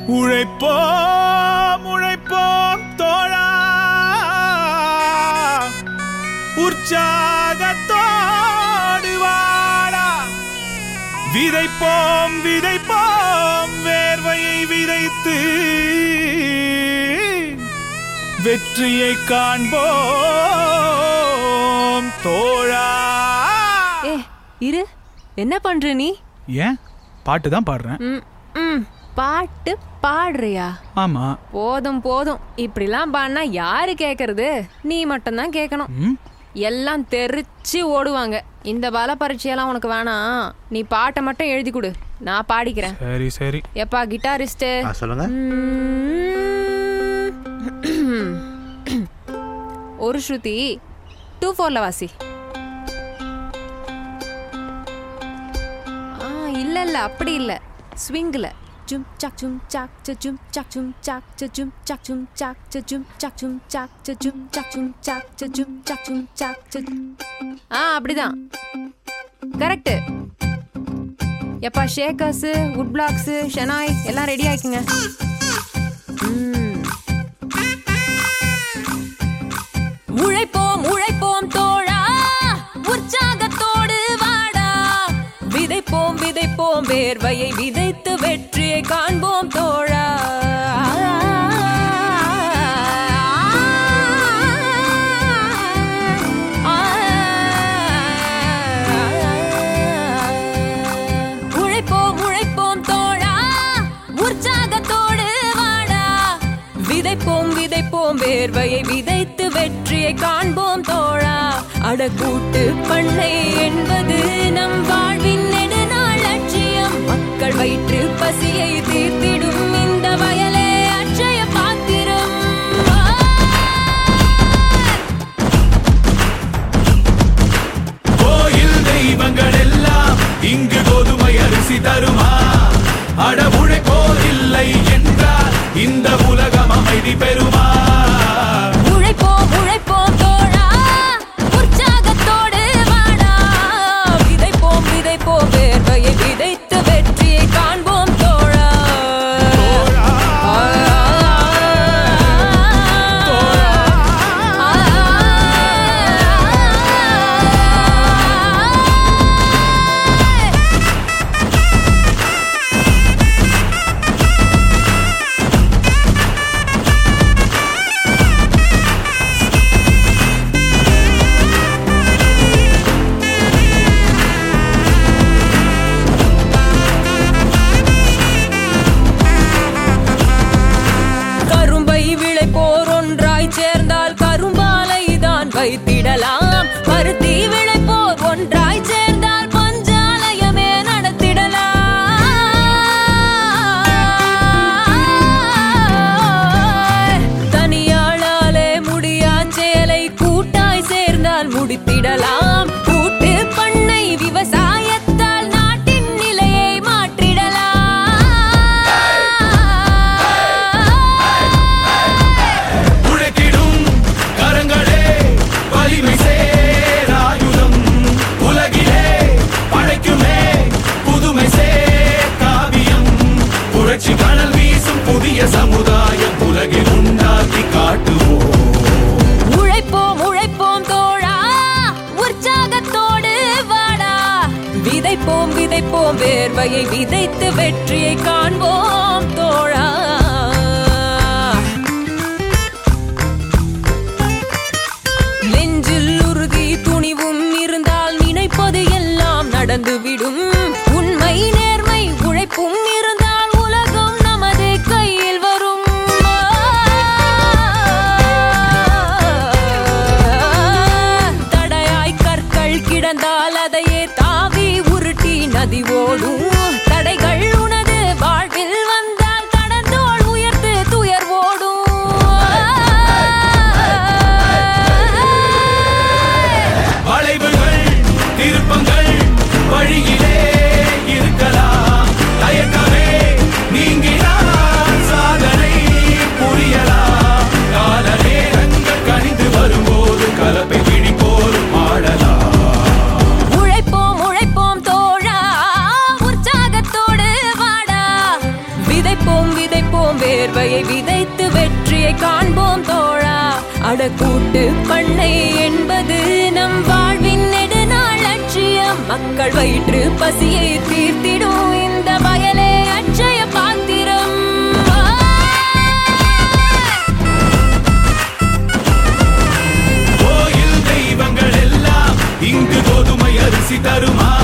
உழைப்போம் உழைப்போம் தோழா உற்சாகத்தோடு வாடா விதைப்போம் விதைப்போம் வேர்வையை விதைத்து வெற்றியை காண்போம் தோழா ஏ இரு என்ன பண்ற நீ ஏன் பாட்டு தான் பாடுறேன் ம், ம், பாட்டு பாடுறியா ஆமா போதும் போதும் இப்படிலாம் பாடினா யாரு கேக்குறது நீ மட்டும்தான் கேட்கணும் ம் எல்லாம் தெரிச்சு ஓடுவாங்க இந்த பல பரீட்சையெல்லாம் உனக்கு வேணாம் நீ பாட்டை மட்டும் எழுதி கொடு நான் பாடிக்கிறேன் சரி சரி எப்பா கிட்டாரிஸ்ட் ஆ, சொல்லுங்க ஒரு ஸ்ருதி டூ ஃபோர்ல வாசி ஆ இல்ல இல்ல அப்படி இல்ல ஸ்விங்ல ஜும் சாக் ஜும் சாக் ச ஜும் சாக் ஜும் சாக் ச ஜும் சாக் ஜும் சாக் ச ஜும் சாக் ஜும் சாக் ச ஜும் சாக் ஜும் சாக் ச ஜும் சாக் ஜும் சாக் ச ஆ அப்படிதான் கரெக்ட் எப்பா ஷேக்கர்ஸ் வுட் பிளாக்ஸ் ஷெனாய் எல்லாம் ரெடி ஆயிக்குங்க ம். உழைப்போம் உழைப்போம் தோழா உற்சாகத்தோடு வாடா விதைப்போம் விதைப்போம் வேர்வையை விதைத்து வெற்றியை காண்போம் தோழா உழைப்போம் உழைப்போம் தோழா உற்சாகத்தோடு வாடா விதைப்போம் விதைப்போம் வேர்வையை விதைத்து வெற்றியை காண்போம் தோழா அடக்கூட்டு பண்ணை என்பது நம் வாழ்வின் நெடுநாள் லட்சியம் மக்கள் வயிற்று பசியை தீர்த்திடும் இந்த வயலே அட்சய பாத்திரம் கோயில் தெய்வங்கள் எல்லாம் இங்கு கோதுமை அரிசி தருமா அட உழைப்போர் இல்லை என்றால் இந்த உலகம் அமைதி பெறுமா உழைப்போம் உழைப்போம் தோழா உற்சாகத்தோடு வாடா விதைப்போம் விதைப்போம் வேர்வையை விதைத்து வெற்றியை காண்போம் தோழா ஆ, கரும்பை விளைப்போர் ஒன்றாய் சேர்ந்தால் கரும்பாலை தான் வைத்திடலாம் பருத்தி விளைப்போர் ஒன்றாய் சேர்ந்தால் பஞ்சாலயமே நடத்திடலாம் தனியாளாலே முடியா செயலை கூட்டாய் சேர்ந்தால் முடித்திடலாம் கூட்டு பண்ணை விவசாயத்தால் நாட்டின் நிலையை மாற்றிடலாம் உழைத்திடும் கரங்களே வலிமை சேராயுதம் உலகிலே படைக்குமே புதுமை சேர் காவியம் புரட்சி கனல் வீசும் புதிய சமுதாயம் உலகில் உண்டாக்கி காட்டுவோம் உழைப்போம் உழைப்போம் தோழா உற்சாகத்தோடு வாடா விதைப்போம் விதைப்போம் வேர்வையை விதைத்து வெற்றியை காண்போம் தோழா நெஞ்சில் உறுதி துணிவும் இருந்தால் நினைப்பது எல்லாம் நடந்துவிடும் உண்மை நேர்மை உழைப்பும் இருந்தால் உலகம் நமது கையில் வரும் தடையாய் கற்கள் கிடந்தால் அதையே தாவி உருட்டி நதி ஓடும் தடைகள் உனது வாழ்வில் வந்தால் கடந்தோள் உயர்த்து துயர் ஓடும் வளைவுகள் திருப்பங்கள் வழியில் உழைப்போம் வேர்வையை விதைத்து வெற்றியை காண்போம் தோழா அடக்கூட்டு பண்ணை என்பது நம் வாழ்வின் நெடுநாள் லட்சியம் மக்கள் வயிற்று பசியை தீர்த்திடும் இந்த வயலே அட்சய பாத்திரம் கோயில் தெய்வங்கள் எல்லாம் இங்கு கோதுமை அரிசி தருமா